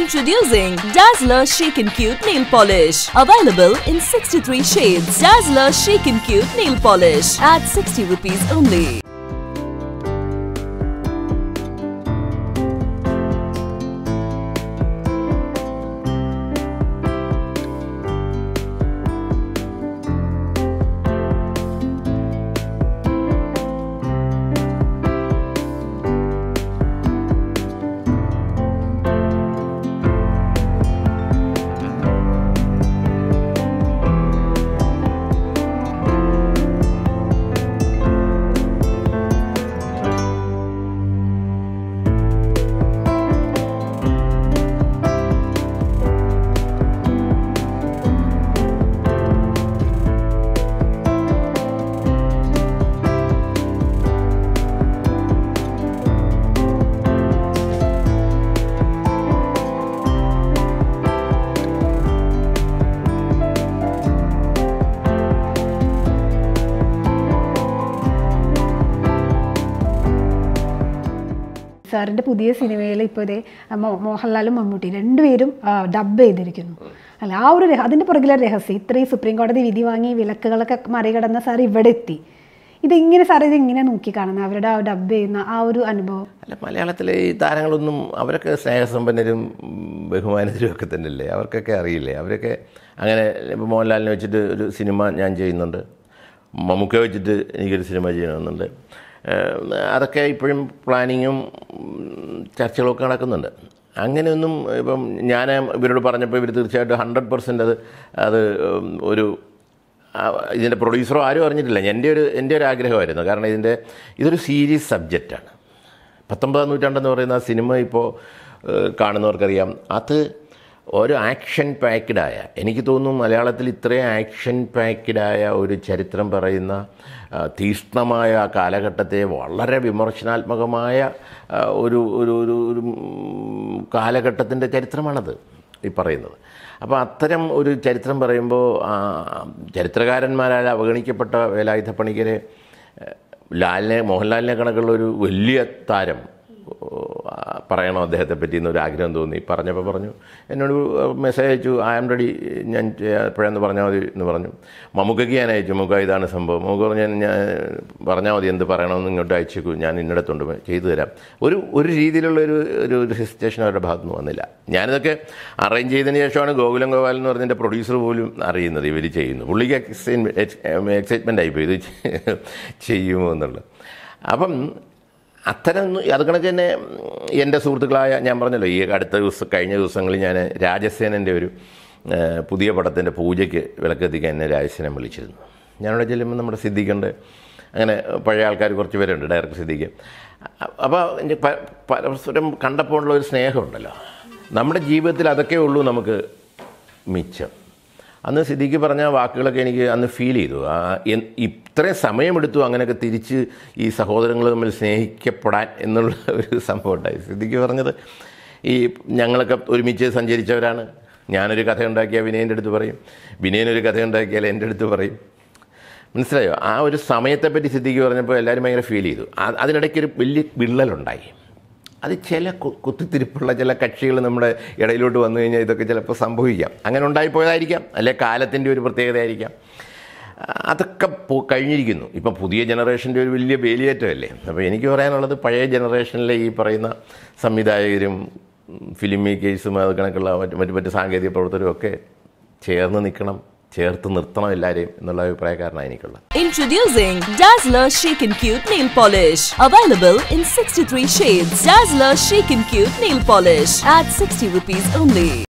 Introducing Dazzler Chic and Cute Nail Polish. Available in 63 shades. Dazzler Chic and Cute Nail Polish at 60 rupees only. സാറിൻ്റെ പുതിയ സിനിമയിൽ ഇപ്പോൾ ഇതേ മോ- മോഹൻലാലും മമ്മൂട്ടി രണ്ടുപേരും ഡബ് ചെയ്തിരിക്കുന്നു അല്ല ആ ഒരു രഹ- അതിൻ്റെ പുറകിലെ രഹസ്യം ഇത്രയും സുപ്രീം കോടതി വിധി വാങ്ങി വിലക്കുകളൊക്കെ മറികടന്ന സാർ ഇവിടെ എത്തി ഇതെങ്ങനെ സാർ ഇത് ഇങ്ങനെ നോക്കി കാണുന്നത് അവരുടെ ആ ഡബ് ചെയ്യുന്ന ആ ഒരു അനുഭവം അല്ല മലയാളത്തിലെ ഈ താരങ്ങളൊന്നും അവരൊക്കെ സ്നേഹസമ്പന്നരും ഉം, ബഹുമാനിതരും ഒക്കെ തന്നെയല്ലേ അവർക്കൊക്കെ അറിയില്ലേ അവരൊക്കെ അങ്ങനെ ഇപ്പോൾ മോഹൻലാലിനെ വെച്ചിട്ട് ഒരു സിനിമ ഞാൻ ചെയ്യുന്നുണ്ട് മമ്മൂക്ക വെച്ചിട്ട് എനിക്കൊരു സിനിമ ചെയ്യണമെന്നുണ്ട് ഏഹ്, അതൊക്കെ ഇപ്പോഴും പ്ലാനിങ്ങും ഉം, ചർച്ചകളൊക്കെ നടക്കുന്നുണ്ട് അങ്ങനെയൊന്നും ഇപ്പം ഞാൻ ഇവരോട് പറഞ്ഞപ്പോൾ ഇവർ തീർച്ചയായിട്ടും ഹൺഡ്രഡ് പെർസെൻറ്റ് അത് അത് ഉം, ഒരു ആ, ഇതിൻ്റെ പ്രൊഡ്യൂസറോ ആരും അറിഞ്ഞിട്ടില്ല എൻ്റെ ഒരു എൻ്റെ ഒരു ആഗ്രഹമായിരുന്നു കാരണം ഇതിൻ്റെ ഇതൊരു സീരിയസ് സബ്ജക്റ്റാണ് പത്തൊമ്പതാം നൂറ്റാണ്ടെന്ന് പറയുന്ന ആ സിനിമ ഇപ്പോൾ ഏഹ്, കാണുന്നവർക്കറിയാം അത് ഒരു ആക്ഷൻ പാക്ക്ഡായ എനിക്ക് തോന്നുന്നു മലയാളത്തിൽ ഇത്രയും ആക്ഷൻ പാക്ക്ഡായ ഒരു ചരിത്രം പറയുന്ന ആ, തീക്ഷ്ണമായ ആ കാലഘട്ടത്തെ വളരെ വിമർശനാത്മകമായ ആ, ഒരു ഒരു ഒരു ഒരു ഉം, കാലഘട്ടത്തിൻ്റെ ചരിത്രമാണത് ഈ പറയുന്നത് അപ്പോൾ അത്തരം ഒരു ചരിത്രം പറയുമ്പോൾ ആ, ചരിത്രകാരന്മാരാൽ അവഗണിക്കപ്പെട്ട വേലായുധ പണിക്കരെ ഏഹ്, ലാലിനെ മോഹൻലാലിനെ കണക്കുള്ള ഒരു വലിയ താരം ആ, പറയണം അദ്ദേഹത്തെ പറ്റി എന്നൊരു ആഗ്രഹം തോന്നി പറഞ്ഞപ്പോൾ പറഞ്ഞു എന്നോട് മെസ്സേജ് അയച്ചു ഐ ആം റെഡി ഞാൻ എപ്പോഴെന്ന് പറഞ്ഞാൽ മതി എന്ന് പറഞ്ഞു മമ്മൂക്കയ്ക്ക് ഞാൻ അയച്ചു മമ്മൂക്ക ഇതാണ് സംഭവം മമ്മൂക്ക പറഞ്ഞു ഞാൻ ഞാൻ പറഞ്ഞാൽ മതി എന്ത് പറയണമെന്ന് ഇങ്ങോട്ട് അയച്ചേക്കൂ ഞാൻ ഇന്നിടത്തുണ്ട് ചെയ്തു തരാം ഒരു ഒരു രീതിയിലുള്ള ഒരു ഒരു ഒരു ഹെസിറ്റേഷൻ അവരുടെ ഭാഗത്തു നിന്ന് വന്നില്ല ഞാനിതൊക്കെ അറേഞ്ച് ചെയ്തതിന് ശേഷമാണ് ഗോകുലം ഗോപാൽ എന്ന് പറഞ്ഞതിൻ്റെ പ്രൊഡ്യൂസർ പോലും അറിയുന്നത് ഇവർ ചെയ്യുന്നു പുള്ളിക്ക് എക്സൈറ്റ്മെൻ്റ് ആയിപ്പോയി ഇത് ചെയ്യുമോ എന്നുള്ളത് അപ്പം അത്തരം അത് കണക്ക് തന്നെ എൻ്റെ സുഹൃത്തുക്കളായ ഞാൻ പറഞ്ഞല്ലോ ഈ അടുത്ത ദിവസം കഴിഞ്ഞ ദിവസങ്ങളിൽ ഞാൻ രാജസേനൻ്റെ ഒരു ഏഹ്, പുതിയ പടത്തിൻ്റെ പൂജയ്ക്ക് വിളക്കെത്തിക്കാൻ എന്നെ രാജസേനൻ വിളിച്ചിരുന്നു ഞാനവിടെ ചെല്ലുമ്പോൾ നമ്മുടെ സിദ്ദിഖുണ്ട് അങ്ങനെ പഴയ ആൾക്കാർ കുറച്ച് പേരുണ്ട് ഡയറക്ടർ സിദ്ദിഖ് അപ്പോൾ എനിക്ക് പ- പരസ്പരം കണ്ടപ്പോൾ ഉള്ള ഒരു സ്നേഹമുണ്ടല്ലോ നമ്മുടെ ജീവിതത്തിൽ അതൊക്കെ ഉള്ളൂ നമുക്ക് മിച്ചം അന്ന് സിദ്ദിഖ് പറഞ്ഞ വാക്കുകളൊക്കെ എനിക്ക് അന്ന് ഫീൽ ചെയ്തു ആ, എൻ- ഇത്രയും സമയമെടുത്തു അങ്ങനെയൊക്കെ തിരിച്ച് ഈ സഹോദരങ്ങൾ തമ്മിൽ സ്നേഹിക്കപ്പെടാൻ എന്നുള്ള ഒരു സംഭവം ഉണ്ടായി സിദ്ദിഖ് പറഞ്ഞത് ഈ ഞങ്ങളൊക്കെ ഒരുമിച്ച് സഞ്ചരിച്ചവരാണ് ഞാനൊരു കഥ ഉണ്ടാക്കിയാൽ വിനയൻ്റെ അടുത്ത് പറയും വിനയനൊരു കഥ ഉണ്ടാക്കിയാൽ എൻ്റെ അടുത്ത് പറയും മനസ്സിലായോ ആ ഒരു സമയത്തെപ്പറ്റി സിദ്ദിഖ് പറഞ്ഞപ്പോൾ എല്ലാവരും ഭയങ്കര ഫീൽ ചെയ്തു ആ- അതിനിടയ്ക്ക് ഒരു വലിയ വിള്ളലുണ്ടായി അത് ചില കു- കുത്തിത്തിരിപ്പുള്ള ചില കക്ഷികൾ നമ്മുടെ ഇടയിലോട്ട് വന്നു കഴിഞ്ഞാൽ ഇതൊക്കെ ചിലപ്പോൾ സംഭവിക്കാം അങ്ങനെ ഉണ്ടായിപ്പോയതായിരിക്കാം അല്ലെ കാലത്തിൻ്റെ ഒരു പ്രത്യേകതയായിരിക്കാം ആ, അതൊക്കെ പോ- കഴിഞ്ഞിരിക്കുന്നു ഇപ്പം പുതിയ ജനറേഷൻ്റെ ഒരു വലിയ വേലിയേറ്റമല്ലേ അപ്പോൾ എനിക്ക് പറയാനുള്ളത് പഴയ ജനറേഷനിലെ ഈ പറയുന്ന സംവിധായകരും ഫിലിം മേക്കേഴ്സും അത് കണക്കുള്ള മറ്റ് മറ്റു മറ്റ് സാങ്കേതിക പ്രവർത്തകരും ഒക്കെ ചേർന്ന് നിൽക്കണം ചേർത്ത് നിർത്തണം എല്ലാവരെയും എന്നുള്ള അഭിപ്രായക്കാരനാണ് എനിക്കുള്ളത് Introducing Dazzler Chic and Cute Nail Polish. Available in 63 shades. Dazzler Chic and Cute Nail Polish at 60 rupees only.